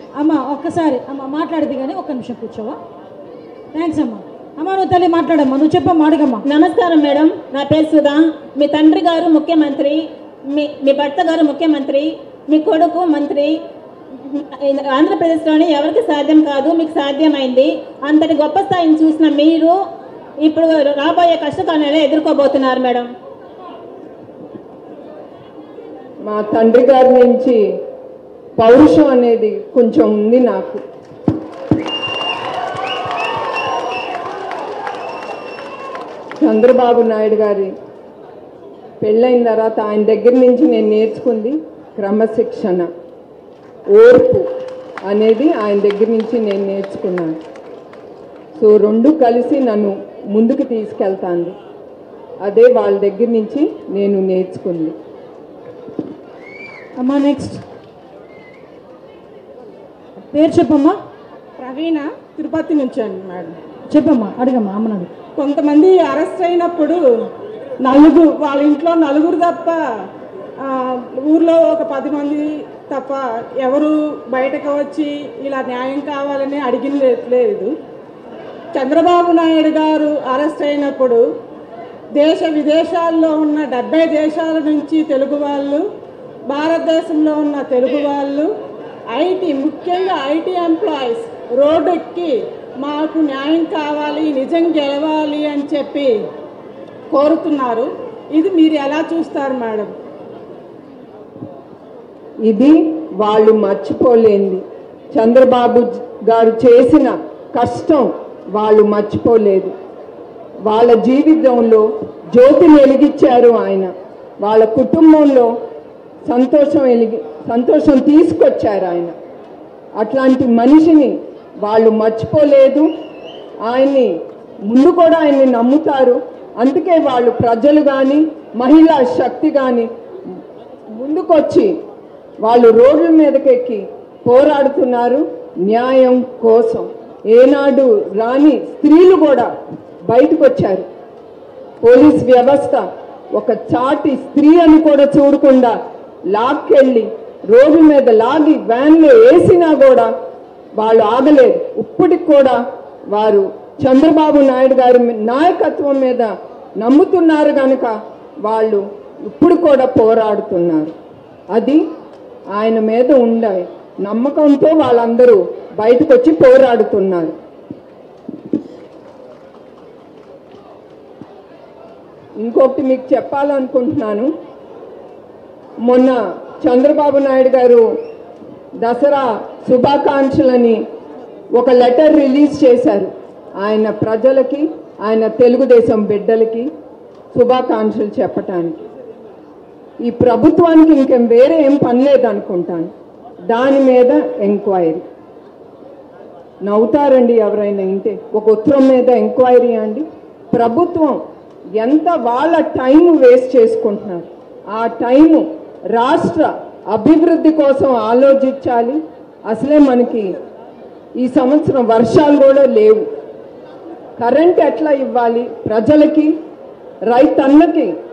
అమ్మ ఒక్కసారి అమ్మ మాట్లాడేది కానీ ఒక్క నిమిషం కూర్చోవా థ్యాంక్స్ అమ్మా అమ్మ నువ్వు తల్లి మాట్లాడమ్మా నువ్వు చెప్పమ్మా అడగమ్మా నమస్కారం మేడం నా పేరు సుధా మీ తండ్రి గారు ముఖ్యమంత్రి మీ మీ భర్త గారు ముఖ్యమంత్రి మీ కొడుకు మంత్రి ఆంధ్రప్రదేశ్లోని ఎవరికి సాధ్యం కాదు మీకు సాధ్యమైంది అంతటి గొప్ప స్థాయిని చూసిన మీరు ఇప్పుడు రాబోయే కష్టకాలంలో ఎదుర్కోబోతున్నారు మేడం మా తండ్రి గారి నుంచి పౌరుషం అనేది కొంచెం ఉంది నాకు చంద్రబాబు నాయుడు గారి పెళ్ళైన తర్వాత ఆయన దగ్గర నుంచి నేను నేర్చుకుంది క్రమశిక్షణ ఓర్పు అనేది ఆయన దగ్గర నుంచి నేను నేర్చుకున్నాను సో రెండు కలిసి నన్ను ముందుకు తీసుకెళ్తాను అదే వాళ్ళ దగ్గర నుంచి నేను నేర్చుకుంది అమ్మా నెక్స్ట్ పేరు చెప్పమ్మా ప్రవీణ తిరుపతి నుంచి అండి మేడం చెప్పమ్మా అడగమ్మా అమ్మని అడుగు కొంతమంది అరెస్ట్ అయినప్పుడు నలుగురు వాళ్ళ ఇంట్లో నలుగురు తప్ప ఆ, ఊర్లో ఒక పది మంది తప్ప ఎవరు బయటకు వచ్చి ఇలా న్యాయం కావాలని అడిగిన లేదు చంద్రబాబు నాయుడు గారు అరెస్ట్ అయినప్పుడు దేశ విదేశాల్లో ఉన్న డెబ్బై దేశాల నుంచి తెలుగు వాళ్ళు భారతదేశంలో ఉన్న తెలుగు వాళ్ళు ఐటీ ముఖ్యంగా ఐటీ ఎంప్లాయీస్ రోడ్డు ఎక్కి మాకు న్యాయం కావాలి నిజం గెలవాలి అని చెప్పి కోరుతున్నారు ఇది మీరు ఎలా చూస్తారు మేడం ఇది వాళ్ళు మర్చిపోలేంది చంద్రబాబు గారు చేసిన కష్టం వాళ్ళు మర్చిపోలేదు వాళ్ళ జీవితంలో జ్యోతిని వెలిగించారు ఆయన వాళ్ళ కుటుంబంలో సంతోషం వెలిగి సంతోషం తీసుకొచ్చారు ఆయన అట్లాంటి మనిషిని వాళ్ళు మర్చిపోలేదు ఆయన్ని ముందు కూడా ఆయన్ని నమ్ముతారు అందుకే వాళ్ళు ప్రజలు కానీ మహిళా శక్తి కానీ ముందుకొచ్చి వాళ్ళు రోడ్ల మీదకెక్కి పోరాడుతున్నారు న్యాయం కోసం ఏనాడు రాని స్త్రీలు కూడా బయటకు వచ్చారు పోలీస్ వ్యవస్థ ఒక చాటి స్త్రీ అని కూడా చూడకుండా లాక్కెళ్ళి రోడ్ల మీద లాగి వ్యాన్లో వేసినా కూడా వాళ్ళు ఆగలేదు ఇప్పటికి కూడా వారు చంద్రబాబు నాయుడు గారి మీ- నాయకత్వం మీద నమ్ముతున్నారు కనుక వాళ్ళు ఇప్పుడు కూడా పోరాడుతున్నారు అది ఆయన మీద ఉండే నమ్మకంతో వాళ్ళందరూ బయటకు వచ్చి పోరాడుతున్నారు ఇంకొకటి మీకు చెప్పాలనుకుంటున్నాను మొన్న చంద్రబాబు నాయుడు గారు దసరా శుభాకాంక్షలని ఒక లెటర్ రిలీజ్ చేశారు ఆయన ప్రజలకి ఆయన తెలుగుదేశం బిడ్డలకి శుభాకాంక్షలు చెప్పటానికి ఈ ప్రభుత్వానికి ఇంకేం వేరే ఏం పని లేదనుకుంటాను దాని మీద ఎంక్వైరీ నవ్వుతారండి ఎవరైనా ఇంటే ఒక ఉత్తరం మీద ఎంక్వైరీ అండి ప్రభుత్వం ఎంత వాళ్ళ టైం వేస్ట్ చేసుకుంటున్నారు ఆ టైము రాష్ట్ర అభివృద్ధి కోసం ఆలోచించాలి అసలే మనకి ఈ సంవత్సరం వర్షాలు కూడా లేవు కరెంట్ ఎట్లా ఇవ్వాలి ప్రజలకి రైతన్నకి